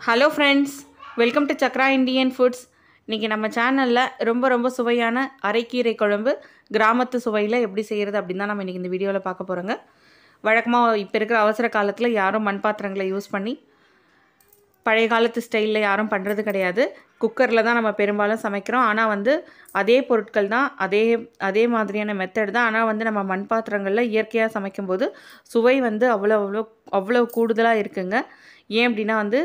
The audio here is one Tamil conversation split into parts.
hello friends welcome to Chakra Indian foods இன்றைக்கி நம்ம சேனலில் ரொம்ப ரொம்ப சுவையான அரைக்கீரை குழம்பு கிராமத்து சுவையில் எப்படி செய்கிறது அப்படின்னு தான் நம்ம இன்றைக்கி இந்த வீடியோவில் பார்க்க போகிறோங்க வழக்கமாக இப்போ இருக்கிற அவசர காலத்தில் யாரும் மண் பாத்திரங்களை யூஸ் பண்ணி பழைய காலத்து ஸ்டைலில் யாரும் பண்ணுறது கிடையாது குக்கரில் தான் நம்ம பெரும்பாலும் சமைக்கிறோம் ஆனால் வந்து அதே பொருட்கள் தான் அதே அதே மாதிரியான மெத்தட் தான் ஆனால் வந்து நம்ம மண் பாத்திரங்களில் இயற்கையாக சமைக்கும்போது சுவை வந்து அவ்வளோ அவ்வளோ அவ்வளோ கூடுதலாக இருக்குங்க ஏன் அப்படின்னா வந்து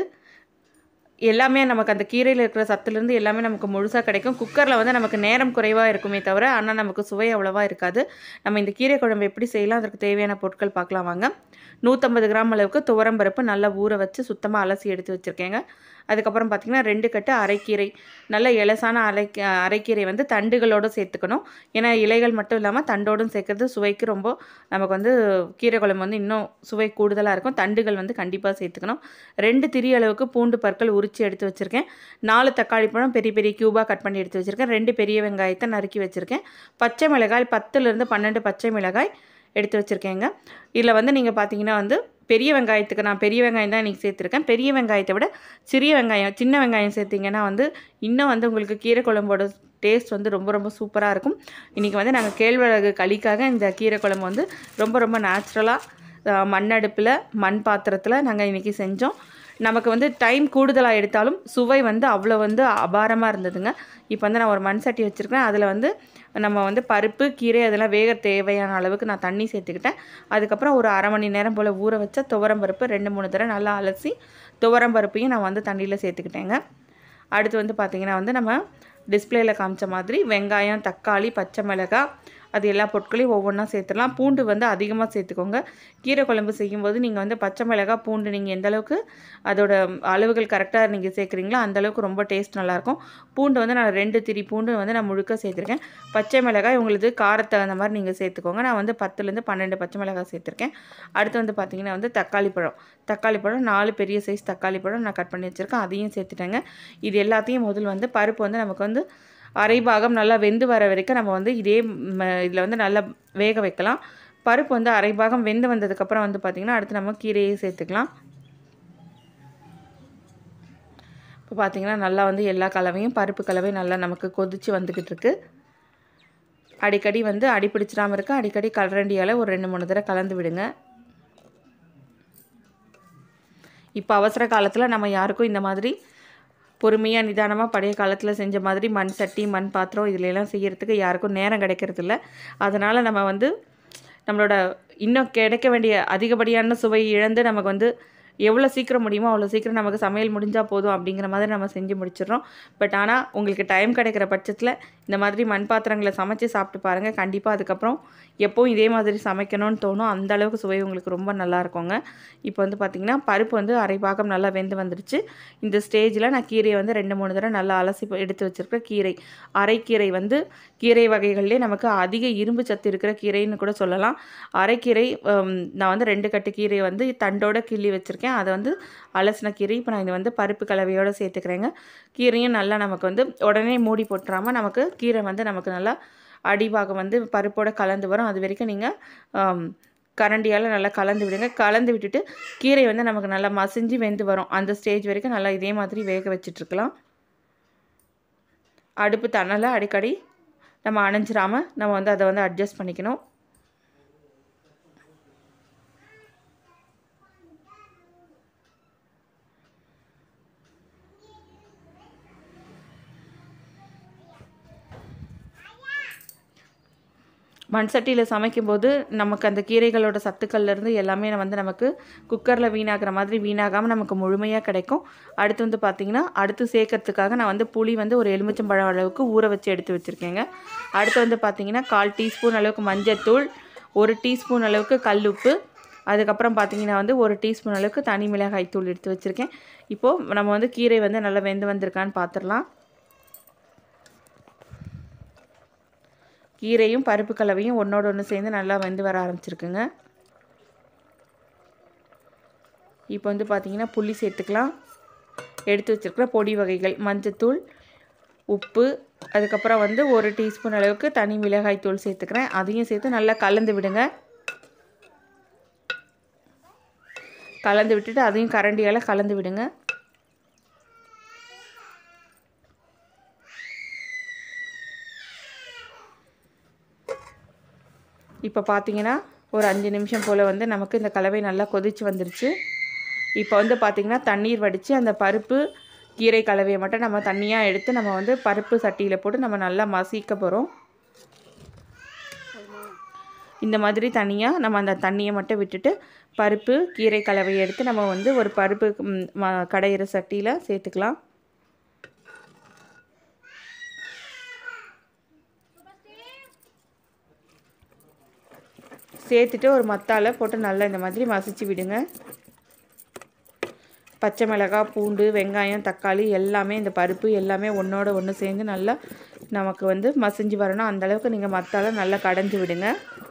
எல்லாமே நமக்கு அந்த கீரையில் இருக்கிற சத்துலேருந்து எல்லாமே நமக்கு முழுசாக கிடைக்கும் குக்கரில் வந்து நமக்கு நேரம் குறைவாக இருக்குமே தவிர ஆனால் நமக்கு சுவை அவ்வளோவா இருக்காது நம்ம இந்த கீரை குழம்பு எப்படி செய்யலாம் அதற்கு தேவையான பொருட்கள் பார்க்கலாம் வாங்க நூற்றம்பது கிராம் அளவுக்கு துவரம்பருப்பு நல்லா ஊற வச்சு சுத்தமாக அலசி எடுத்து வச்சுருக்கேங்க அதுக்கப்புறம் பார்த்திங்கன்னா ரெண்டு கட்டு அரைக்கீரை நல்ல இலசான அரை அரைக்கீரை வந்து தண்டுகளோடு சேர்த்துக்கணும் ஏன்னா இலைகள் மட்டும் இல்லாமல் தண்டோடும் சேர்க்கறது சுவைக்கு ரொம்ப நமக்கு வந்து கீரை குழம்பு வந்து இன்னும் சுவை கூடுதலாக இருக்கும் தண்டுகள் வந்து கண்டிப்பாக சேர்த்துக்கணும் ரெண்டு திரி அளவுக்கு பூண்டு பற்கள் உரித்து எடுத்து வச்சுருக்கேன் நாலு தக்காளி பழம் பெரிய பெரிய க்யூபாக கட் பண்ணி எடுத்து வச்சுருக்கேன் ரெண்டு பெரிய வெங்காயத்தை நறுக்கி வச்சுருக்கேன் பச்சை மிளகாய் பத்துலேருந்து பன்னெண்டு பச்சை மிளகாய் எடுத்து வச்சுருக்கேங்க இதில் வந்து நீங்கள் பார்த்தீங்கன்னா வந்து பெரிய வெங்காயத்துக்கு நான் பெரிய வெங்காயம் தான் இன்றைக்கி சேர்த்துருக்கேன் பெரிய வெங்காயத்தை விட சிறிய வெங்காயம் சின்ன வெங்காயம் சேர்த்திங்கன்னா வந்து இன்னும் வந்து உங்களுக்கு கீரை குழம்போட டேஸ்ட் வந்து ரொம்ப ரொம்ப சூப்பராக இருக்கும் இன்றைக்கி வந்து நாங்கள் கேழ்வரகு களிக்காக இந்த கீரை குழம்பு வந்து ரொம்ப ரொம்ப நேச்சுரலாக மண் அடுப்பில் மண் பாத்திரத்தில் நாங்கள் இன்றைக்கி செஞ்சோம் நமக்கு வந்து டைம் கூடுதலாக எடுத்தாலும் சுவை வந்து அவ்வளோ வந்து அபாரமாக இருந்ததுங்க இப்போ வந்து நான் ஒரு மண் சட்டி வச்சுருக்கேன் அதில் வந்து நம்ம வந்து பருப்பு கீரை அதெல்லாம் வேக தேவையான அளவுக்கு நான் தண்ணி சேர்த்துக்கிட்டேன் அதுக்கப்புறம் ஒரு அரை மணி நேரம் போல் ஊற வச்ச துவரம் பருப்பு ரெண்டு மூணு தடவை நல்லா அலசி துவரம் பருப்பையும் நான் வந்து தண்ணியில் சேர்த்துக்கிட்டேங்க அடுத்து வந்து பார்த்திங்கன்னா வந்து நம்ம டிஸ்பிளேயில் காமிச்ச மாதிரி வெங்காயம் தக்காளி பச்சை மிளகாய் அது எல்லா பொருட்களையும் ஒவ்வொன்றா சேர்த்துடலாம் பூண்டு வந்து அதிகமாக சேர்த்துக்கோங்க கீரை குழம்பு செய்யும்போது நீங்கள் வந்து பச்சை மிளகாய் பூண்டு நீங்கள் எந்த அளவுக்கு அதோட அளவுகள் கரெக்டாக நீங்கள் சேர்க்குறீங்களோ அந்தளவுக்கு ரொம்ப டேஸ்ட் நல்லாயிருக்கும் பூண்டு வந்து நான் ரெண்டு திரி பூண்டு வந்து நான் முழுக்க சேர்த்துருக்கேன் பச்சை மிளகாய் உங்களுக்கு காரத்தை தகுந்த மாதிரி நீங்கள் சேர்த்துக்கோங்க நான் வந்து பத்துலேருந்து பன்னெண்டு பச்சை மிளகாய் சேர்த்துருக்கேன் அடுத்து வந்து பார்த்திங்கன்னா வந்து தக்காளி பழம் தக்காளி பழம் நாலு பெரிய சைஸ் தக்காளி பழம் நான் கட் பண்ணி வச்சுருக்கேன் அதையும் சேர்த்துட்டேங்க இது எல்லாத்தையும் முதல் வந்து பருப்பு வந்து நமக்கு வந்து அரை பாகம் நல்லா வெந்து வர வரைக்கும் நம்ம வந்து இதே இதில் வந்து நல்லா வேக வைக்கலாம் பருப்பு வந்து அரை பாகம் வெந்து வந்ததுக்கப்புறம் வந்து பார்த்திங்கன்னா அடுத்து நம்ம கீரையை சேர்த்துக்கலாம் இப்போ பார்த்திங்கன்னா நல்லா வந்து எல்லா கலவையும் பருப்பு கலவையும் நல்லா நமக்கு கொதித்து வந்துக்கிட்டு இருக்கு அடிக்கடி வந்து அடி பிடிச்சிடாமல் இருக்க அடிக்கடி கலரண்டியால் ஒரு ரெண்டு மூணு தடவை கலந்து விடுங்க இப்போ அவசர காலத்தில் நம்ம யாருக்கும் இந்த மாதிரி பொறுமையாக நிதானமாக பழைய காலத்தில் செஞ்ச மாதிரி மண் சட்டி மண் பாத்திரம் இதுலலாம் செய்கிறதுக்கு யாருக்கும் நேரம் கிடைக்கிறது இல்லை அதனால் நம்ம வந்து நம்மளோட இன்னும் கிடைக்க வேண்டிய அதிகப்படியான சுவை இழந்து நமக்கு வந்து எவ்வளோ சீக்கிரம் முடியுமோ அவ்வளோ சீக்கிரம் நமக்கு சமையல் முடிஞ்சால் போதும் அப்படிங்கிற மாதிரி நம்ம செஞ்சு முடிச்சிடுறோம் பட் ஆனால் உங்களுக்கு டைம் கிடைக்கிற பட்சத்தில் இந்த மாதிரி மண் பாத்திரங்களை சமைச்சு சாப்பிட்டு பாருங்கள் கண்டிப்பாக அதுக்கப்புறம் எப்போவும் இதே மாதிரி சமைக்கணும்னு தோணும் அந்த அளவுக்கு சுவை உங்களுக்கு ரொம்ப நல்லா இருக்குங்க இப்போ வந்து பார்த்திங்கன்னா பருப்பு வந்து அரை பாகம் நல்லா வெந்து வந்துடுச்சு இந்த ஸ்டேஜில் நான் கீரையை வந்து ரெண்டு மூணு தடவை நல்லா அலசி எடுத்து வச்சுருக்கேன் கீரை அரைக்கீரை வந்து கீரை வகைகள்லேயே நமக்கு அதிக இரும்பு சத்து இருக்கிற கீரைன்னு கூட சொல்லலாம் அரைக்கீரை நான் வந்து ரெண்டு கட்டு கீரை வந்து தண்டோட கிள்ளி வச்சுருக்கேன் அதை வந்து அலசின கீரை இப்போ நான் இதை வந்து பருப்பு கலவையோடு சேர்த்துக்கிறேங்க கீரையும் நல்லா நமக்கு வந்து உடனே மூடி போட்டுறாமல் நமக்கு கீரை வந்து நமக்கு நல்லா அடிபாகம் வந்து பருப்போடு கலந்து வரும் அது வரைக்கும் நீங்கள் கரண்டியால் நல்லா கலந்து விடுங்க கலந்து விட்டுட்டு கீரை வந்து நமக்கு நல்லா மசிஞ்சு வெந்து வரும் அந்த ஸ்டேஜ் வரைக்கும் நல்லா இதே மாதிரி வேக வச்சிட்ருக்கலாம் அடுப்பு தணலை அடிக்கடி நம்ம அணைஞ்சிராமல் நம்ம வந்து அதை வந்து அட்ஜஸ்ட் பண்ணிக்கணும் மண் சட்டியில் சமைக்கும்போது நமக்கு அந்த கீரைகளோட சத்துக்கள்லேருந்து எல்லாமே வந்து நமக்கு குக்கரில் வீணாகிற மாதிரி வீணாகாமல் நமக்கு முழுமையாக கிடைக்கும் அடுத்து வந்து பார்த்திங்கன்னா அடுத்து சேர்க்கறதுக்காக நான் வந்து புளி வந்து ஒரு எலுமிச்சம்பழம் அளவுக்கு ஊற வச்சு எடுத்து வச்சுருக்கேங்க அடுத்து வந்து பார்த்திங்கன்னா கால் டீஸ்பூன் அளவுக்கு மஞ்சத்தூள் ஒரு டீஸ்பூன் அளவுக்கு கல் உப்பு அதுக்கப்புறம் பார்த்திங்கன்னா வந்து ஒரு டீஸ்பூன் அளவுக்கு தனி மிளகாய் தூள் எடுத்து வச்சுருக்கேன் இப்போது நம்ம வந்து கீரை வந்து நல்லா வெந்து வந்திருக்கான்னு பார்த்துடலாம் கீரையும் பருப்பு கலவையும் ஒன்றோட ஒன்று சேர்ந்து நல்லா வெந்து வர ஆரம்பிச்சிருக்குங்க இப்போ வந்து பார்த்திங்கன்னா புளி சேர்த்துக்கலாம் எடுத்து வச்சுருக்கிற பொடி வகைகள் மஞ்சத்தூள் உப்பு அதுக்கப்புறம் வந்து ஒரு டீஸ்பூன் அளவுக்கு தனி மிளகாய் தூள் சேர்த்துக்கிறேன் அதையும் சேர்த்து நல்லா கலந்து விடுங்க கலந்து விட்டுட்டு அதையும் கரண்டியால் கலந்து விடுங்க இப்போ பார்த்தீங்கன்னா ஒரு அஞ்சு நிமிஷம் போல் வந்து நமக்கு இந்த கலவை நல்லா கொதிச்சு வந்துருச்சு இப்போ வந்து பார்த்திங்கன்னா தண்ணீர் வடித்து அந்த பருப்பு கீரை கலவையை மட்டும் நம்ம தண்ணியாக எடுத்து நம்ம வந்து பருப்பு சட்டியில் போட்டு நம்ம நல்லா மசிக்க போகிறோம் இந்த மாதிரி தனியாக நம்ம அந்த தண்ணியை மட்டும் விட்டுட்டு பருப்பு கீரை கலவையை எடுத்து நம்ம வந்து ஒரு பருப்பு ம், ம- கடையிற சட்டியில் சேர்த்துக்கலாம் சேர்த்துட்டு ஒரு மத்தால போட்டு நல்லா இந்த மாதிரி மசிச்சு விடுங்க பச்சை மிளகாய் பூண்டு வெங்காயம் தக்காளி எல்லாமே இந்த பருப்பு எல்லாமே ஒன்றோட ஒன்று சேர்ந்து நல்லா நமக்கு வந்து மசிஞ்சு வரணும் அந்த அளவுக்கு நீங்கள் மத்தால நல்லா கடைஞ்சி விடுங்க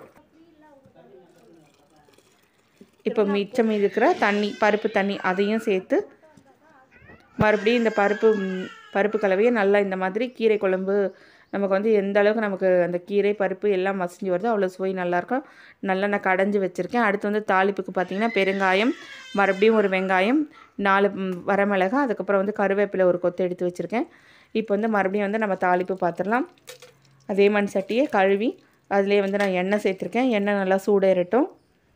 இப்போ மிச்சம் இருக்கிற தண்ணி பருப்பு தண்ணி அதையும் சேர்த்து மறுபடியும் இந்த பருப்பு ம், பருப்பு கலவையை நல்லா இந்த மாதிரி கீரை குழம்பு நமக்கு வந்து எந்த அளவுக்கு நமக்கு அந்த கீரை பருப்பு எல்லாம் மசிஞ்சு வருதோ அவ்வளோ சுவை நல்லாயிருக்கும் நல்லா நான் கடைஞ்சி வச்சுருக்கேன் அடுத்து வந்து தாளிப்புக்கு பார்த்தீங்கன்னா பெருங்காயம் மறுபடியும் ஒரு வெங்காயம் நாலு ம், வரமிளகாய் அதுக்கப்புறம் வந்து கருவேப்பிலை ஒரு கொத்து எடுத்து வச்சுருக்கேன் இப்போ வந்து மறுபடியும் வந்து நம்ம தாளிப்பு பார்த்துடலாம் அதே மண் சட்டியை கழுவி அதிலே வந்து நான் எண்ணெய் சேர்த்துருக்கேன் எண்ணெய் நல்லா சூடேறட்டும்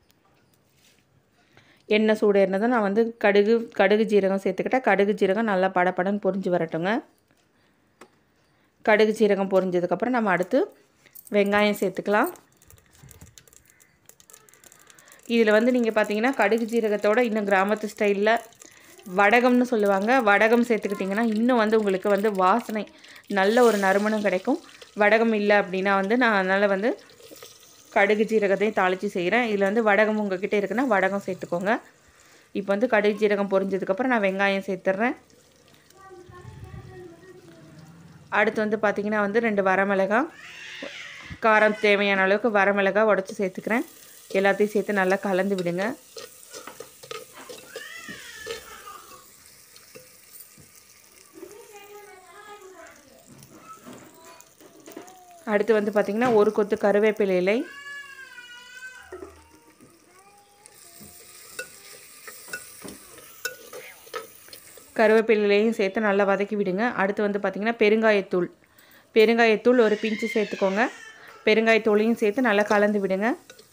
எண்ணெய் சூடேறினதும் நான் வந்து கடுகு கடுகு ஜீரகம் சேர்த்துக்கிட்டேன் கடுகு ஜீரகம் நல்லா படபடன்னு பொரிஞ்சு வரட்டுங்க கடுகு சீரகம் பொரிஞ்சதுக்கப்புறம் நம்ம அடுத்து வெங்காயம் சேர்த்துக்கலாம் இதில் வந்து நீங்கள் பார்த்தீங்கன்னா கடுகு ஜீரகத்தோட இன்னும் கிராமத்து ஸ்டைலில் வடகம்னு சொல்லுவாங்க வடகம் சேர்த்துக்கிட்டிங்கன்னா இன்னும் வந்து உங்களுக்கு வந்து வாசனை நல்ல ஒரு நறுமணம் கிடைக்கும் வடகம் இல்லை அப்படின்னா வந்து நான் அதனால் வந்து கடுகு ஜீரகத்தையும் தாளித்து செய்கிறேன் இதில் வந்து வடகம் உங்ககிட்ட இருக்குன்னா வடகம் சேர்த்துக்கோங்க இப்போ வந்து கடுகு ஜீரகம் பொரிஞ்சதுக்கப்புறம் நான் வெங்காயம் சேர்த்துட்றேன் அடுத்து வந்து பார்த்திங்கன்னா வந்து ரெண்டு வரமிளகாய் காரம் தேவையான அளவுக்கு வரமிளகாய் உடச்சி சேர்த்துக்கிறேன் எல்லாத்தையும் சேர்த்து நல்லா கலந்து விடுங்க அடுத்து வந்து பார்த்திங்கன்னா ஒரு கொத்து கருவேப்பிலை இலை கருவேப்பிலையும் சேர்த்து நல்லா வதக்கி விடுங்க அடுத்து வந்து பார்த்திங்கன்னா பெருங்காயத்தூள் பெருங்காயத்தூள் ஒரு பிஞ்சு சேர்த்துக்கோங்க பெருங்காயத்தூளையும் சேர்த்து நல்லா கலந்து விடுங்க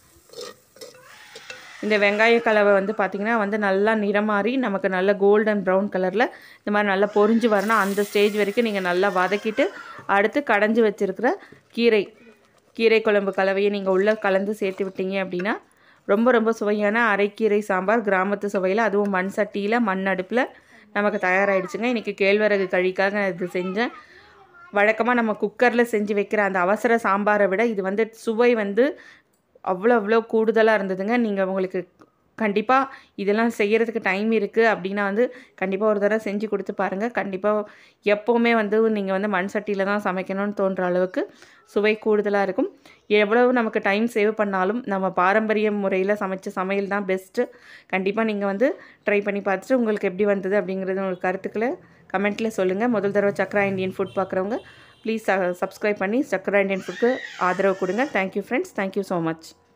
இந்த வெங்காய கலவை வந்து பார்த்திங்கன்னா வந்து நல்லா நிறமாறி நமக்கு நல்ல கோல்டன் ப்ரௌன் கலரில் இந்த மாதிரி நல்லா பொரிஞ்சு வரணும் அந்த ஸ்டேஜ் வரைக்கும் நீங்கள் நல்லா வதக்கிட்டு அடுத்து கடைஞ்சி வச்சுருக்கிற கீரை கீரை குழம்பு கலவையை நீங்கள் உள்ளே கலந்து சேர்த்து விட்டீங்க அப்படின்னா ரொம்ப ரொம்ப சுவையான அரைக்கீரை சாம்பார் கிராமத்து சுவையில் அதுவும் மண் சட்டியில் மண் அடுப்பில் நமக்கு தயாராகிடுச்சுங்க இன்றைக்கி கேழ்வரகு கழிக்காக நான் இது செஞ்சேன் வழக்கமாக நம்ம குக்கரில் செஞ்சு வைக்கிற அந்த அவசர சாம்பாரை விட இது வந்து சுவை வந்து அவ்வளோ அவ்வளோ கூடுதலாக இருந்ததுங்க நீங்கள் உங்களுக்கு கண்டிப்பாக இதெல்லாம் செய்கிறதுக்கு டைம் இருக்குது அப்படின்னா வந்து கண்டிப்பாக ஒரு தடவை செஞ்சு கொடுத்து பாருங்கள் கண்டிப்பாக எப்போவுமே வந்து நீங்கள் வந்து மண் சட்டியில் தான் சமைக்கணும்னு தோன்ற அளவுக்கு சுவை கூடுதலாக இருக்கும் எவ்வளவு நமக்கு டைம் சேவ் பண்ணாலும் நம்ம பாரம்பரிய முறையில் சமைச்ச சமையல் தான் பெஸ்ட்டு கண்டிப்பாக நீங்கள் வந்து ட்ரை பண்ணி பார்த்துட்டு உங்களுக்கு எப்படி வந்தது அப்படிங்கிறது உங்களுக்கு கருத்துக்களை கமெண்ட்டில் சொல்லுங்கள் முதல் தடவை சக்ரா இந்தியன் ஃபுட் பார்க்குறவங்க ப்ளீஸ் சப்ஸ்கிரைப் பண்ணி சக்ரா இந்தியன் ஃபுட்க்கு ஆதரவு கொடுங்க thank you friends thank you so much